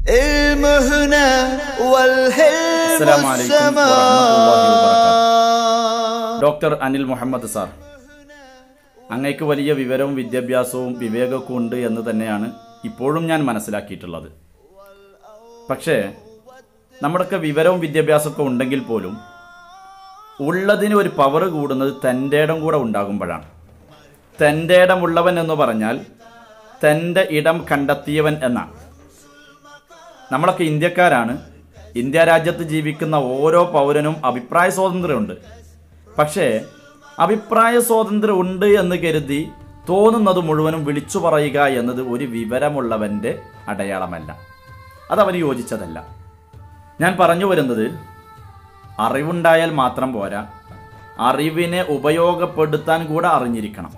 المهنة والحلم السلام عليكم والسماء ورحمة الله doctor Anil Muhammad sir അങ്ങയ്ക്ക് വലിയ വിവരവും വിദ്യാഭ്യാസവും വിവേകമൊക്കെ ഉണ്ട് എന്ന് തന്നെയാണ് ഇപ്പോഴും ഞാൻ മനസ്സിലാക്കിയിട്ടുള്ളത് പക്ഷേ നമ്മുടെയൊക്കെ വിവരവും വിദ്യാഭ്യാസമൊക്കെ ഉണ്ടെങ്കിൽ പോലും ഉള്ളതിന് ഒരു പവർ കൂടുന്നത് തൻ്റെ ഇടം കൂടെ ഉണ്ടാകുമ്പോഴാണ് തൻ്റെ ഇടമുള്ളവൻ എന്ന് പറഞ്ഞാൽ തൻ്റെ ഇടം കണ്ടെത്തിയവൻ എന്നാണ് നമ്മളൊക്കെ ഇന്ത്യക്കാരാണ് ഇന്ത്യ രാജ്യത്ത് ജീവിക്കുന്ന ഓരോ പൗരനും അഭിപ്രായ സ്വാതന്ത്ര്യമുണ്ട് പക്ഷേ അഭിപ്രായ സ്വാതന്ത്ര്യം ഉണ്ട് എന്ന് കരുതി തോന്നുന്നത് മുഴുവനും വിളിച്ചു പറയുക എന്നത് ഒരു വിവരമുള്ളവൻ്റെ അടയാളമല്ല അതവന് യോജിച്ചതല്ല ഞാൻ പറഞ്ഞു വരുന്നത് അറിവുണ്ടായാൽ മാത്രം പോരാ അറിവിനെ ഉപയോഗപ്പെടുത്താൻ കൂടെ അറിഞ്ഞിരിക്കണം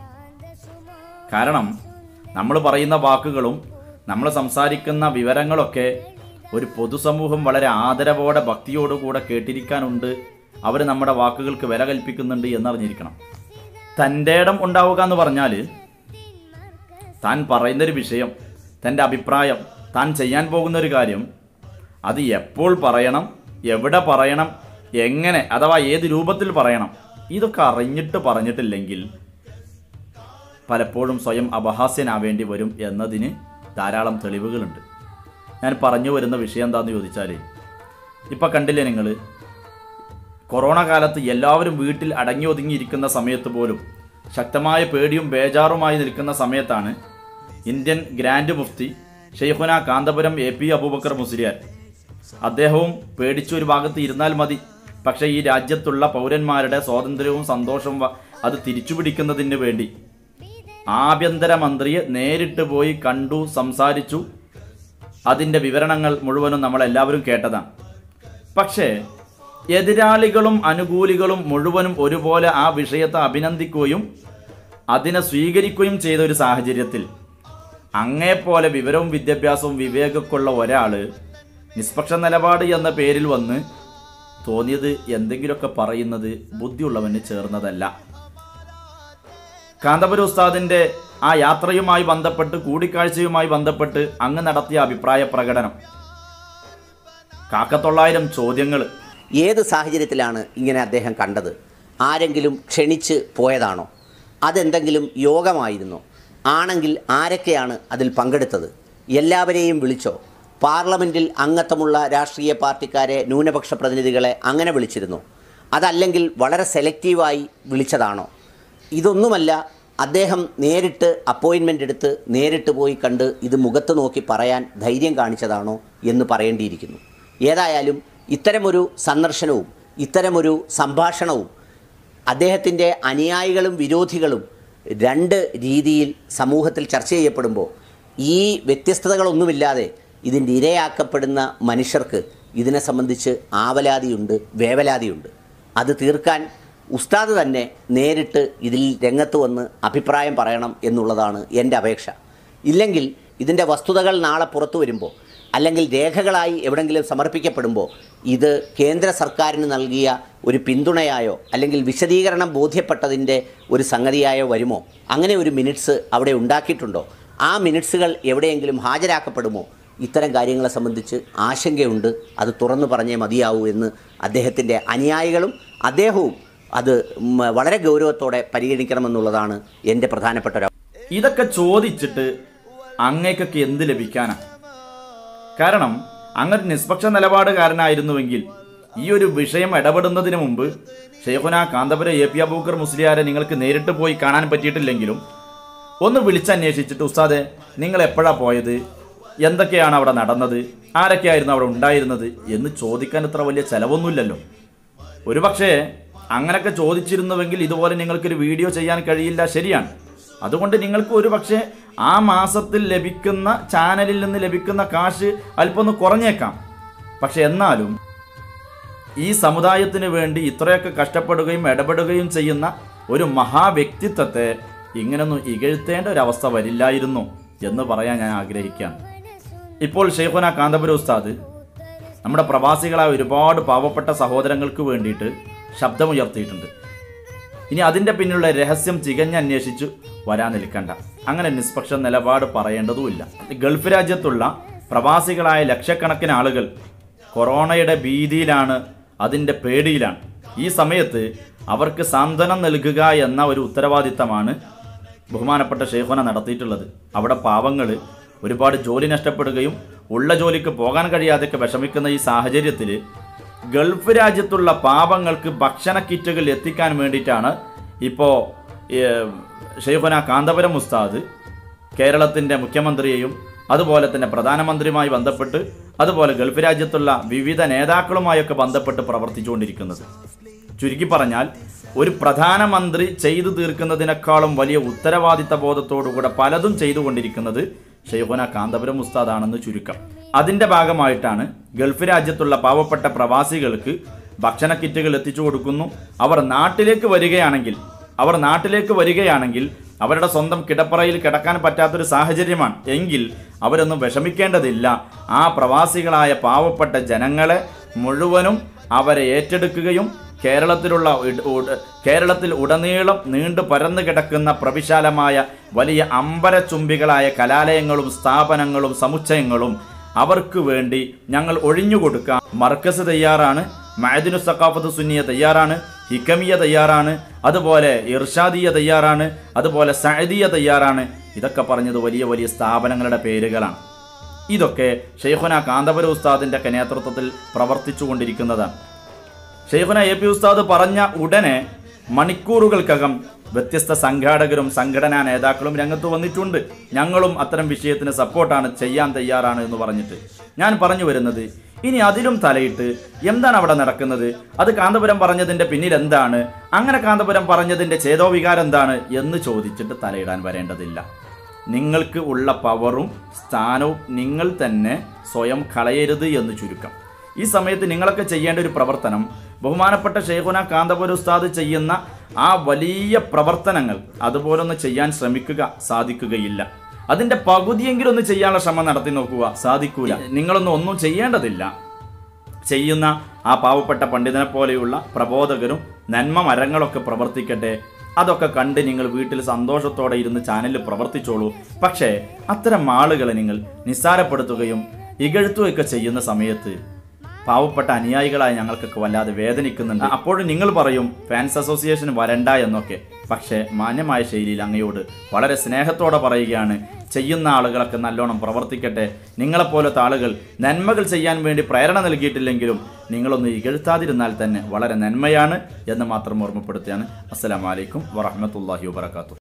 കാരണം നമ്മൾ പറയുന്ന വാക്കുകളും നമ്മൾ സംസാരിക്കുന്ന വിവരങ്ങളൊക്കെ ഒരു പൊതുസമൂഹം വളരെ ആദരവോടെ ഭക്തിയോടുകൂടെ കേട്ടിരിക്കാനുണ്ട് അവർ നമ്മുടെ വാക്കുകൾക്ക് വില കൽപ്പിക്കുന്നുണ്ട് എന്നറിഞ്ഞിരിക്കണം തൻ്റെ ഇടം ഉണ്ടാവുക എന്ന് പറഞ്ഞാൽ താൻ പറയുന്നൊരു വിഷയം തൻ്റെ അഭിപ്രായം താൻ ചെയ്യാൻ പോകുന്ന ഒരു കാര്യം അത് എപ്പോൾ പറയണം എവിടെ പറയണം എങ്ങനെ അഥവാ ഏത് രൂപത്തിൽ പറയണം ഇതൊക്കെ അറിഞ്ഞിട്ട് പറഞ്ഞിട്ടില്ലെങ്കിൽ പലപ്പോഴും സ്വയം അപഹാസ്യനാവേണ്ടി വരും എന്നതിന് ധാരാളം തെളിവുകളുണ്ട് ഞാൻ പറഞ്ഞു വരുന്ന വിഷയം എന്താണെന്ന് ചോദിച്ചാൽ ഇപ്പം കണ്ടില്ലേ നിങ്ങൾ കൊറോണ കാലത്ത് എല്ലാവരും വീട്ടിൽ അടങ്ങി ഒതുങ്ങിയിരിക്കുന്ന സമയത്ത് പോലും ശക്തമായ പേടിയും ബേജാറുമായി നിൽക്കുന്ന സമയത്താണ് ഇന്ത്യൻ ഗ്രാൻഡ് മുഫ്തി ഷെയ്ഖുന കാന്തപുരം എ പി അബൂബക്കർ മുസ്ലിയാർ അദ്ദേഹവും പേടിച്ചു ഒരു ഭാഗത്ത് ഇരുന്നാൽ മതി പക്ഷേ ഈ രാജ്യത്തുള്ള പൗരന്മാരുടെ സ്വാതന്ത്ര്യവും സന്തോഷവും വ- അത് തിരിച്ചുപിടിക്കുന്നതിന് വേണ്ടി ആഭ്യന്തരമന്ത്രിയെ നേരിട്ട് പോയി കണ്ടു സംസാരിച്ചു അതിൻ്റെ വിവരണങ്ങൾ മുഴുവനും നമ്മളെല്ലാവരും കേട്ടതാണ് പക്ഷേ എതിരാളികളും അനുകൂലികളും മുഴുവനും ഒരുപോലെ ആ വിഷയത്തെ അഭിനന്ദിക്കുകയും അതിനെ സ്വീകരിക്കുകയും ചെയ്ത ഒരു സാഹചര്യത്തിൽ അങ്ങേപ്പോലെ വിവരവും വിദ്യാഭ്യാസവും വിവേകമൊക്കെയുള്ള ഒരാൾ നിഷ്പക്ഷ നിലപാട് എന്ന പേരിൽ വന്ന് തോന്നിയത് എന്തെങ്കിലുമൊക്കെ പറയുന്നത് ബുദ്ധിയുള്ളവന് ചേർന്നതല്ല കാന്തപുര ഉസ്താദിന്റെ ആ യാത്രയുമായി ബന്ധപ്പെട്ട് കൂടിക്കാഴ്ചയുമായി ബന്ധപ്പെട്ട് അങ്ങ് നടത്തിയ അഭിപ്രായ പ്രകടനം കാക്കത്തൊള്ളായിരം ചോദ്യങ്ങൾ ഏത് സാഹചര്യത്തിലാണ് ഇങ്ങനെ അദ്ദേഹം കണ്ടത് ആരെങ്കിലും ക്ഷണിച്ച് പോയതാണോ അതെന്തെങ്കിലും യോഗമായിരുന്നോ ആണെങ്കിൽ ആരൊക്കെയാണ് അതിൽ പങ്കെടുത്തത് എല്ലാവരെയും വിളിച്ചോ പാർലമെൻറ്റിൽ അംഗത്വമുള്ള രാഷ്ട്രീയ പാർട്ടിക്കാരെ ന്യൂനപക്ഷ പ്രതിനിധികളെ അങ്ങനെ വിളിച്ചിരുന്നു അതല്ലെങ്കിൽ വളരെ സെലക്റ്റീവായി വിളിച്ചതാണോ ഇതൊന്നുമല്ല അദ്ദേഹം നേരിട്ട് അപ്പോയിൻമെൻ്റ് എടുത്ത് നേരിട്ട് പോയി കണ്ട് ഇത് മുഖത്ത് നോക്കി പറയാൻ ധൈര്യം കാണിച്ചതാണോ എന്ന് പറയേണ്ടിയിരിക്കുന്നു ഏതായാലും ഇത്തരമൊരു സന്ദർശനവും ഇത്തരമൊരു സംഭാഷണവും അദ്ദേഹത്തിൻ്റെ അനുയായികളും വിരോധികളും രണ്ട് രീതിയിൽ സമൂഹത്തിൽ ചർച്ച ചെയ്യപ്പെടുമ്പോൾ ഈ വ്യത്യസ്തതകളൊന്നുമില്ലാതെ ഇതിൻ്റെ ഇരയാക്കപ്പെടുന്ന മനുഷ്യർക്ക് ഇതിനെ സംബന്ധിച്ച് ആവലാതിയുണ്ട് വേവലാതിയുണ്ട് അത് തീർക്കാൻ ഉസ്താദ് തന്നെ നേരിട്ട് ഇതിൽ രംഗത്ത് വന്ന് അഭിപ്രായം പറയണം എന്നുള്ളതാണ് എൻ്റെ അപേക്ഷ ഇല്ലെങ്കിൽ ഇതിൻ്റെ വസ്തുതകൾ നാളെ പുറത്തു വരുമ്പോൾ അല്ലെങ്കിൽ രേഖകളായി എവിടെങ്കിലും സമർപ്പിക്കപ്പെടുമ്പോൾ ഇത് കേന്ദ്ര സർക്കാരിന് നൽകിയ ഒരു പിന്തുണയായോ അല്ലെങ്കിൽ വിശദീകരണം ബോധ്യപ്പെട്ടതിൻ്റെ ഒരു സംഗതിയായോ വരുമോ അങ്ങനെ ഒരു മിനിറ്റ്സ് അവിടെ ഉണ്ടാക്കിയിട്ടുണ്ടോ ആ മിനിറ്റ്സുകൾ എവിടെയെങ്കിലും ഹാജരാക്കപ്പെടുമോ ഇത്തരം കാര്യങ്ങളെ സംബന്ധിച്ച് ആശങ്കയുണ്ട് അത് തുറന്നു പറഞ്ഞേ മതിയാവൂ എന്ന് അദ്ദേഹത്തിൻ്റെ അനുയായികളും അദ്ദേഹവും അത് ഉം, വളരെ ഗൗരവത്തോടെ പരിഗണിക്കണമെന്നുള്ളതാണ് എൻ്റെ പ്രധാനപ്പെട്ട ഒരു ഇതൊക്കെ ചോദിച്ചിട്ട് അങ്ങേക്കൊക്കെ എന്ത് ലഭിക്കാനാ കാരണം അങ്ങൊരു നിഷ്പക്ഷ നിലപാടുകാരനായിരുന്നുവെങ്കിൽ ഈ ഒരു വിഷയം ഇടപെടുന്നതിന് മുമ്പ് ഷെയ്ഖുന കാന്തപുര എ പി അബൂക്കർ മുസ്ലിയാരെ നിങ്ങൾക്ക് നേരിട്ട് പോയി കാണാൻ പറ്റിയിട്ടില്ലെങ്കിലും ഒന്ന് വിളിച്ചന്വേഷിച്ചിട്ട് ഉസ്താദെ നിങ്ങൾ എപ്പോഴാ പോയത് എന്തൊക്കെയാണ് അവിടെ നടന്നത് ആരൊക്കെയായിരുന്നു അവിടെ ഉണ്ടായിരുന്നത് എന്ന് ചോദിക്കാൻ ഇത്ര വലിയ ചെലവൊന്നുമില്ലല്ലോ ഒരുപക്ഷേ അങ്ങനൊക്കെ ചോദിച്ചിരുന്നുവെങ്കിൽ ഇതുപോലെ നിങ്ങൾക്കൊരു വീഡിയോ ചെയ്യാൻ കഴിയില്ല ശരിയാണ് അതുകൊണ്ട് നിങ്ങൾക്ക് ഒരു പക്ഷേ ആ മാസത്തിൽ ലഭിക്കുന്ന ചാനലിൽ നിന്ന് ലഭിക്കുന്ന കാശ് അല്പം ഒന്ന് കുറഞ്ഞേക്കാം പക്ഷെ എന്നാലും ഈ സമുദായത്തിന് വേണ്ടി ഇത്രയൊക്കെ കഷ്ടപ്പെടുകയും ഇടപെടുകയും ചെയ്യുന്ന ഒരു മഹാവ്യക്തിത്വത്തെ ഇങ്ങനൊന്നും ഇകഴ്ത്തേണ്ട ഒരവസ്ഥ വരില്ലായിരുന്നു എന്ന് പറയാൻ ഞാൻ ആഗ്രഹിക്കുകയാണ് ഇപ്പോൾ ഷെയ്ഖുന കാന്തപുര ഉസ്താദ് നമ്മുടെ പ്രവാസികളായ ഒരുപാട് പാവപ്പെട്ട സഹോദരങ്ങൾക്ക് വേണ്ടിയിട്ട് ശബ്ദമുയർത്തിയിട്ടുണ്ട് ഇനി അതിൻ്റെ പിന്നിലുള്ള രഹസ്യം ചികഞ്ഞന്വേഷിച്ചു വരാൻ നിൽക്കണ്ട അങ്ങനെ നിഷ്പക്ഷ നിലപാട് പറയേണ്ടതുമില്ല ഗൾഫ് രാജ്യത്തുള്ള പ്രവാസികളായ ലക്ഷക്കണക്കിന് ആളുകൾ കൊറോണയുടെ ഭീതിയിലാണ് അതിൻ്റെ പേടിയിലാണ് ഈ സമയത്ത് അവർക്ക് സാന്ത്വനം നൽകുക എന്ന ഒരു ഉത്തരവാദിത്തമാണ് ബഹുമാനപ്പെട്ട ഷെയ്ഖോന നടത്തിയിട്ടുള്ളത് അവിടെ പാവങ്ങൾ ഒരുപാട് ജോലി നഷ്ടപ്പെടുകയും ഉള്ള ജോലിക്ക് പോകാൻ കഴിയാതെയൊക്കെ വിഷമിക്കുന്ന ഈ സാഹചര്യത്തിൽ ഗൾഫ് രാജ്യത്തുള്ള പാവങ്ങൾക്ക് ഭക്ഷണ കിറ്റുകൾ എത്തിക്കാൻ വേണ്ടിയിട്ടാണ് ഇപ്പോൾ ഷെയ്ഖുന കാന്തപുരം ഉസ്താദ് കേരളത്തിൻ്റെ മുഖ്യമന്ത്രിയെയും അതുപോലെ തന്നെ പ്രധാനമന്ത്രിയുമായി ബന്ധപ്പെട്ട് അതുപോലെ ഗൾഫ് രാജ്യത്തുള്ള വിവിധ നേതാക്കളുമായൊക്കെ ബന്ധപ്പെട്ട് പ്രവർത്തിച്ചുകൊണ്ടിരിക്കുന്നത് ചുരുക്കി പറഞ്ഞാൽ ഒരു പ്രധാനമന്ത്രി ചെയ്തു തീർക്കുന്നതിനേക്കാളും വലിയ ഉത്തരവാദിത്ത ബോധത്തോടുകൂടെ പലതും ചെയ്തുകൊണ്ടിരിക്കുന്നത് ഷെയ്ഖുന കാന്തപുരം ഉസ്താദാണെന്ന് ചുരുക്കം അതിന്റെ ഭാഗമായിട്ടാണ് ഗൾഫ് രാജ്യത്തുള്ള പാവപ്പെട്ട പ്രവാസികൾക്ക് ഭക്ഷണ കിറ്റുകൾ എത്തിച്ചു കൊടുക്കുന്നു അവർ നാട്ടിലേക്ക് വരികയാണെങ്കിൽ അവർ നാട്ടിലേക്ക് വരികയാണെങ്കിൽ അവരുടെ സ്വന്തം കിടപ്പറയിൽ കിടക്കാൻ പറ്റാത്തൊരു സാഹചര്യമാണ് എങ്കിൽ അവരൊന്നും വിഷമിക്കേണ്ടതില്ല ആ പ്രവാസികളായ പാവപ്പെട്ട ജനങ്ങളെ മുഴുവനും അവരെ ഏറ്റെടുക്കുകയും കേരളത്തിലുള്ള ഇട്- ഉട്- കേരളത്തിൽ ഉടനീളം നീണ്ടു പരന്നു കിടക്കുന്ന പ്രവിശാലമായ വലിയ അമ്പരചുംബികളായ കലാലയങ്ങളും സ്ഥാപനങ്ങളും സമുച്ചയങ്ങളും അവർക്ക് വേണ്ടി ഞങ്ങൾ ഒഴിഞ്ഞുകൊടുക്കാം മർക്കസ് തയ്യാറാണ് മഅദിനു സഖാഫത്ത് സുന്നിയ തയ്യാറാണ് ഹിക്കമിയ തയ്യാറാണ് അതുപോലെ ഇർഷാദിയ തയ്യാറാണ് അതുപോലെ സഅദിയ തയ്യാറാണ് ഇതൊക്കെ പറഞ്ഞത് വലിയ വലിയ സ്ഥാപനങ്ങളുടെ പേരുകളാണ് ഇതൊക്കെ ഷെയ്ഖുന കാന്തപുര ഉസ്താദിന്റെ ഒക്കെ നേതൃത്വത്തിൽ പ്രവർത്തിച്ചു കൊണ്ടിരിക്കുന്നതാണ് ഷെയ്ഖുന എ പി ഉസ്താദ് പറഞ്ഞ ഉടനെ മണിക്കൂറുകൾക്കകം വ്യത്യസ്ത സംഘാടകരും സംഘടനാ നേതാക്കളും രംഗത്ത് വന്നിട്ടുണ്ട് ഞങ്ങളും അത്തരം വിഷയത്തിന് സപ്പോർട്ടാണ് ചെയ്യാൻ തയ്യാറാണ് എന്ന് പറഞ്ഞിട്ട് ഞാൻ പറഞ്ഞു വരുന്നത് ഇനി അതിലും തലയിട്ട് എന്താണ് അവിടെ നടക്കുന്നത് അത് കാന്തപുരം പറഞ്ഞതിന്റെ പിന്നിൽ എന്താണ് അങ്ങനെ കാന്തപുരം പറഞ്ഞതിന്റെ ചേതോവികാരം എന്താണ് എന്ന് ചോദിച്ചിട്ട് തലയിടാൻ വരേണ്ടതില്ല നിങ്ങൾക്ക് ഉള്ള പവറും സ്ഥാനവും നിങ്ങൾ തന്നെ സ്വയം കളയരുത് എന്ന് ചുരുക്കം ഈ സമയത്ത് നിങ്ങളൊക്കെ ചെയ്യേണ്ട ഒരു പ്രവർത്തനം ബഹുമാനപ്പെട്ട ഷെയ്ഖുന കാന്തപുര ഉസ്താദ് ചെയ്യുന്ന ആ വലിയ പ്രവർത്തനങ്ങൾ അതുപോലൊന്ന് ചെയ്യാൻ ശ്രമിക്കുക സാധിക്കുകയില്ല അതിന്റെ പകുതിയെങ്കിലും ഒന്ന് ചെയ്യാനുള്ള ശ്രമം നടത്തി നോക്കുക സാധിക്കൂല നിങ്ങളൊന്നും ഒന്നും ചെയ്യേണ്ടതില്ല ചെയ്യുന്ന ആ പാവപ്പെട്ട പണ്ഡിതനെ പോലെയുള്ള പ്രബോധകരും നന്മ മരങ്ങളൊക്കെ പ്രവർത്തിക്കട്ടെ അതൊക്കെ കണ്ട് നിങ്ങൾ വീട്ടിൽ സന്തോഷത്തോടെ ഇരുന്ന് ചാനലിൽ പ്രവർത്തിച്ചോളൂ പക്ഷേ അത്തരം ആളുകളെ നിങ്ങൾ നിസ്സാരപ്പെടുത്തുകയും ഇകഴ്ത്തുകയൊക്കെ ചെയ്യുന്ന സമയത്ത് പാവപ്പെട്ട അനുയായികളായ ഞങ്ങൾക്കൊക്കെ വല്ലാതെ വേദനിക്കുന്നുണ്ട് അപ്പോഴും നിങ്ങൾ പറയും ഫാൻസ് അസോസിയേഷൻ വരണ്ട എന്നൊക്കെ പക്ഷേ മാന്യമായ ശൈലിയിൽ അങ്ങയോട് വളരെ സ്നേഹത്തോടെ പറയുകയാണ് ചെയ്യുന്ന ആളുകളൊക്കെ നല്ലോണം പ്രവർത്തിക്കട്ടെ നിങ്ങളെപ്പോലത്തെ ആളുകൾ നന്മകൾ ചെയ്യാൻ വേണ്ടി പ്രേരണ നൽകിയിട്ടില്ലെങ്കിലും നിങ്ങളൊന്ന് ഇകഴ്ത്താതിരുന്നാൽ തന്നെ വളരെ നന്മയാണ് എന്ന് മാത്രം ഓർമ്മപ്പെടുത്തുകയാണ് അസ്സലാമലൈക്കും വറഹമത്തല്ലാഹി വാത്തു